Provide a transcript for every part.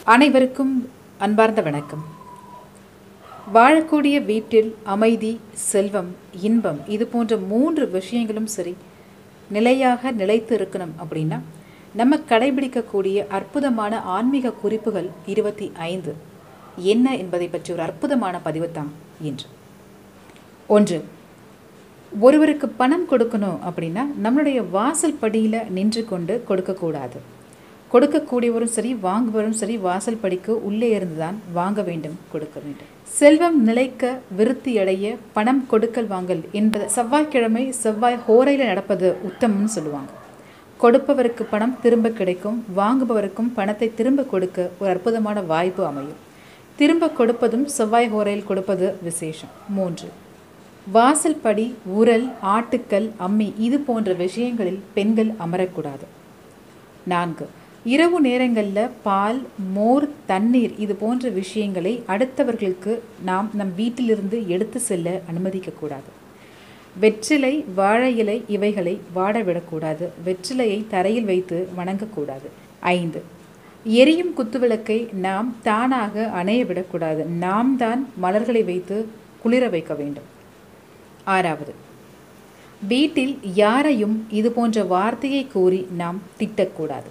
அனைவருக்கும் அன்பார்ந்த வணக்கம் வாழக்கூடிய வீட்டில் அமைதி செல்வம் இன்பம் இது போன்ற மூன்று விஷயங்களும் சரி நிலையாக நிலைத்து இருக்கணும் அப்படின்னா நம்ம கடைபிடிக்கக்கூடிய அற்புதமான ஆன்மீக குறிப்புகள் இருபத்தி ஐந்து என்ன என்பதை பற்றி ஒரு அற்புதமான பதிவு தான் இன்று ஒன்று ஒருவருக்கு பணம் கொடுக்கணும் அப்படின்னா நம்மளுடைய வாசல் படியில் நின்று கொண்டு கொடுக்கக்கூடாது கொடுக்கக்கூடியவரும் சரி வாங்குபவரும் சரி வாசல் படிக்கு உள்ளே இருந்து தான் வாங்க வேண்டும் கொடுக்க வேண்டும் செல்வம் நிலைக்க விருத்தி அடைய பணம் கொடுக்கல் வாங்கல் என்பது செவ்வாய்க்கிழமை செவ்வாய் ஹோரையில் நடப்பது உத்தமம்னு சொல்லுவாங்க கொடுப்பவருக்கு பணம் திரும்ப கிடைக்கும் வாங்குபவருக்கும் பணத்தை திரும்ப கொடுக்க ஒரு அற்புதமான வாய்ப்பு அமையும் திரும்ப கொடுப்பதும் செவ்வாய் ஹோரையில் கொடுப்பது விசேஷம் மூன்று வாசல் படி உரல் ஆட்டுக்கல் அம்மி இது போன்ற விஷயங்களில் பெண்கள் அமரக்கூடாது நான்கு இரவு நேரங்களில் பால் மோர் தண்ணீர் இது போன்ற விஷயங்களை அடுத்தவர்களுக்கு நாம் நம் வீட்டிலிருந்து எடுத்து செல்ல அனுமதிக்கக்கூடாது வெற்றிலை வாழை இலை இவைகளை வாட விடக்கூடாது வெற்றிலையை தரையில் வைத்து வணங்கக்கூடாது ஐந்து எரியும் குத்துவிளக்கை நாம் தானாக அணைய விடக்கூடாது நாம் தான் மலர்களை வைத்து குளிர வைக்க வேண்டும் ஆறாவது வீட்டில் யாரையும் இது போன்ற வார்த்தையை கூறி நாம் திட்டக்கூடாது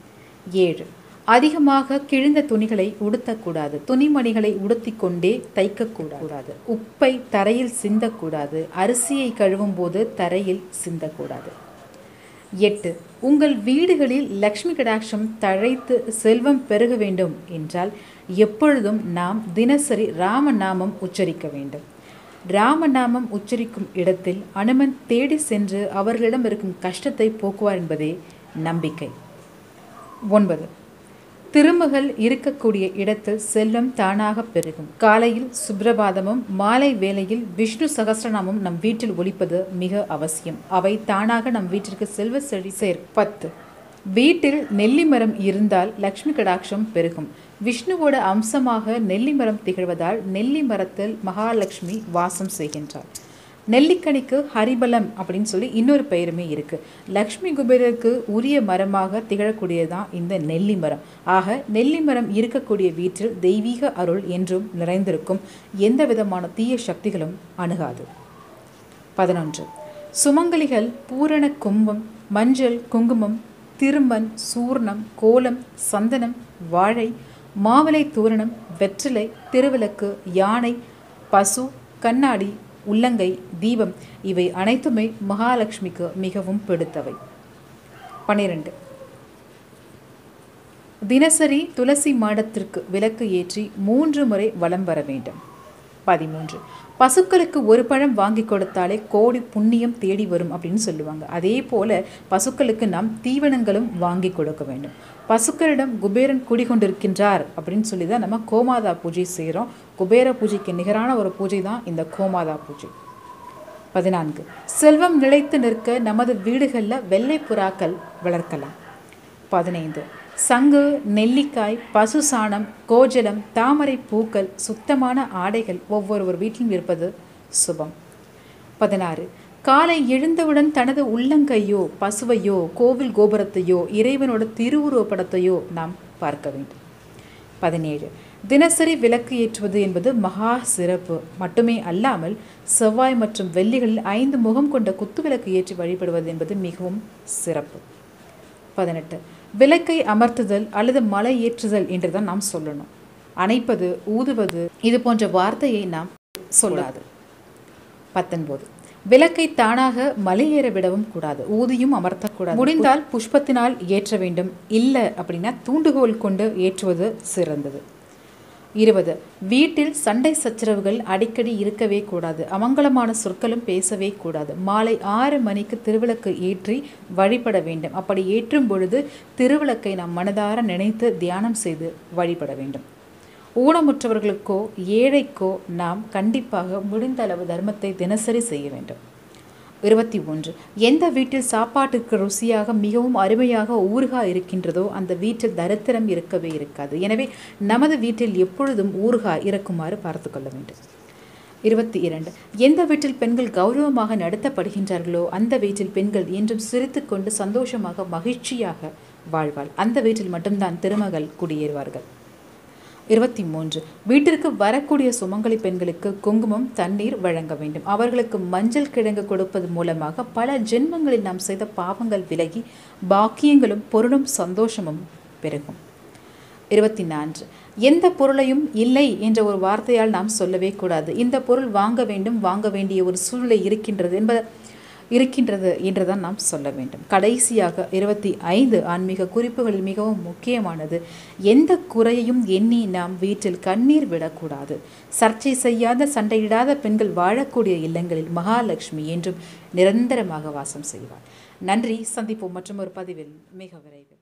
ஏழு அதிகமாக கிழிந்த துணிகளை உடுத்தக்கூடாது துணிமணிகளை உடுத்தி கொண்டே தைக்கக்கூடாது உப்பை தரையில் சிந்தக்கூடாது அரிசியை கழுவும் போது தரையில் சிந்தக்கூடாது எட்டு உங்கள் வீடுகளில் லக்ஷ்மி கடாட்சம் தழைத்து செல்வம் பெருக வேண்டும் என்றால் எப்பொழுதும் நாம் தினசரி ராமநாமம் உச்சரிக்க வேண்டும் ராமநாமம் உச்சரிக்கும் இடத்தில் அனுமன் தேடி சென்று அவர்களிடம் இருக்கும் கஷ்டத்தை போக்குவார் என்பதே நம்பிக்கை ஒன்பது திருமகள் இருக்கக்கூடிய இடத்தில் செல்வம் தானாக பெருகும் காலையில் சுப்ரபாதமும் மாலை வேளையில் விஷ்ணு சகஸ்ரநாமம் நம் வீட்டில் ஒலிப்பது மிக அவசியம் அவை தானாக நம் வீட்டிற்கு செல்வ செழி சேர் பத்து வீட்டில் நெல்லி மரம் இருந்தால் லக்ஷ்மி கடாட்சம் பெருகும் விஷ்ணுவோட அம்சமாக நெல்லி மரம் திகழ்வதால் நெல்லி மரத்தில் மகாலட்சுமி வாசம் செய்கின்றார் நெல்லிக்கனிக்கு ஹரிபலம் அப்படின்னு சொல்லி இன்னொரு பெயருமே இருக்கு லக்ஷ்மி குபேரருக்கு உரிய மரமாக திகழக்கூடியதான் இந்த நெல்லி மரம் ஆக நெல்லி மரம் இருக்கக்கூடிய வீட்டில் தெய்வீக அருள் என்றும் நிறைந்திருக்கும் எந்த விதமான தீய சக்திகளும் அணுகாது பதினொன்று சுமங்கலிகள் பூரண கும்பம் மஞ்சள் குங்குமம் திருமண் சூர்ணம் கோலம் சந்தனம் வாழை மாவிலை தோரணம் வெற்றிலை திருவிளக்கு யானை பசு கண்ணாடி உள்ளங்கை தீபம் இவை அனைத்துமே மகாலட்சுமிக்கு மிகவும் பிடித்தவை பன்னிரண்டு தினசரி துளசி மாடத்திற்கு விளக்கு ஏற்றி மூன்று முறை வலம் வர வேண்டும் பதிமூன்று பசுக்களுக்கு ஒரு பழம் வாங்கி கொடுத்தாலே கோடி புண்ணியம் தேடி வரும் அப்படின்னு சொல்லுவாங்க அதே போல பசுக்களுக்கு நாம் தீவனங்களும் வாங்கி கொடுக்க வேண்டும் பசுக்களிடம் குபேரன் குடிகொண்டிருக்கின்றார் அப்படின்னு சொல்லி தான் நம்ம கோமாதா பூஜை செய்கிறோம் குபேர பூஜைக்கு நிகரான ஒரு பூஜை தான் இந்த கோமாதா பூஜை பதினான்கு செல்வம் நிலைத்து நிற்க நமது வீடுகளில் வெள்ளை புறாக்கள் வளர்க்கலாம் பதினைந்து சங்கு நெல்லிக்காய் பசு சாணம் கோஜலம் தாமரை பூக்கள் சுத்தமான ஆடைகள் ஒவ்வொருவர் வீட்டிலும் இருப்பது சுபம் பதினாறு காலை எழுந்தவுடன் தனது உள்ளங்கையோ பசுவையோ கோவில் கோபுரத்தையோ இறைவனோட திருவுருவ படத்தையோ நாம் பார்க்க வேண்டும் பதினேழு தினசரி விளக்கு ஏற்றுவது என்பது மகா சிறப்பு மட்டுமே அல்லாமல் செவ்வாய் மற்றும் வெள்ளிகளில் ஐந்து முகம் கொண்ட குத்துவிளக்கு ஏற்றி வழிபடுவது என்பது மிகவும் சிறப்பு பதினெட்டு விளக்கை அமர்த்துதல் அல்லது மலை ஏற்றுதல் என்று தான் நாம் சொல்லணும் அணைப்பது ஊதுவது இது போன்ற வார்த்தையை நாம் சொல்லாது பத்தொன்பது விளக்கை தானாக மலையேற விடவும் கூடாது ஊதியும் அமர்த்தக்கூடாது முடிந்தால் புஷ்பத்தினால் ஏற்ற வேண்டும் இல்லை அப்படின்னா தூண்டுகோல் கொண்டு ஏற்றுவது சிறந்தது இருபது வீட்டில் சண்டை சச்சரவுகள் அடிக்கடி இருக்கவே கூடாது அமங்கலமான சொற்களும் பேசவே கூடாது மாலை ஆறு மணிக்கு திருவிளக்கு ஏற்றி வழிபட வேண்டும் அப்படி ஏற்றும் பொழுது திருவிளக்கை நாம் மனதார நினைத்து தியானம் செய்து வழிபட வேண்டும் ஊனமுற்றவர்களுக்கோ ஏழைக்கோ நாம் கண்டிப்பாக முடிந்த அளவு தர்மத்தை தினசரி செய்ய வேண்டும் இருபத்தி ஒன்று எந்த வீட்டில் சாப்பாட்டுக்கு ருசியாக மிகவும் அருமையாக ஊறுகாய் இருக்கின்றதோ அந்த வீட்டில் தரித்திரம் இருக்கவே இருக்காது எனவே நமது வீட்டில் எப்பொழுதும் ஊறுகாய் இருக்குமாறு பார்த்து கொள்ள வேண்டும் இருபத்தி இரண்டு எந்த வீட்டில் பெண்கள் கௌரவமாக நடத்தப்படுகின்றார்களோ அந்த வீட்டில் பெண்கள் என்றும் சிரித்துக்கொண்டு சந்தோஷமாக மகிழ்ச்சியாக வாழ்வாள் அந்த வீட்டில் மட்டும்தான் திருமகள் குடியேறுவார்கள் இருபத்தி மூன்று வீட்டிற்கு வரக்கூடிய சுமங்கலி பெண்களுக்கு குங்குமம் தண்ணீர் வழங்க வேண்டும் அவர்களுக்கு மஞ்சள் கிழங்கு கொடுப்பது மூலமாக பல ஜென்மங்களில் நாம் செய்த பாவங்கள் விலகி பாக்கியங்களும் பொருளும் சந்தோஷமும் பெருகும் இருபத்தி நான்கு எந்த பொருளையும் இல்லை என்ற ஒரு வார்த்தையால் நாம் சொல்லவே கூடாது இந்த பொருள் வாங்க வேண்டும் வாங்க வேண்டிய ஒரு சூழ்நிலை இருக்கின்றது என்பது இருக்கின்றது என்றுதான் நாம் சொல்ல வேண்டும் கடைசியாக இருபத்தி ஐந்து ஆன்மீக குறிப்புகளில் மிகவும் முக்கியமானது எந்த குறையையும் எண்ணி நாம் வீட்டில் கண்ணீர் விடக்கூடாது சர்ச்சை செய்யாத சண்டையிடாத பெண்கள் வாழக்கூடிய இல்லங்களில் மகாலட்சுமி என்றும் நிரந்தரமாக வாசம் செய்வார் நன்றி சந்திப்போம் மற்றும் ஒரு பதிவில் மிக விரைவில்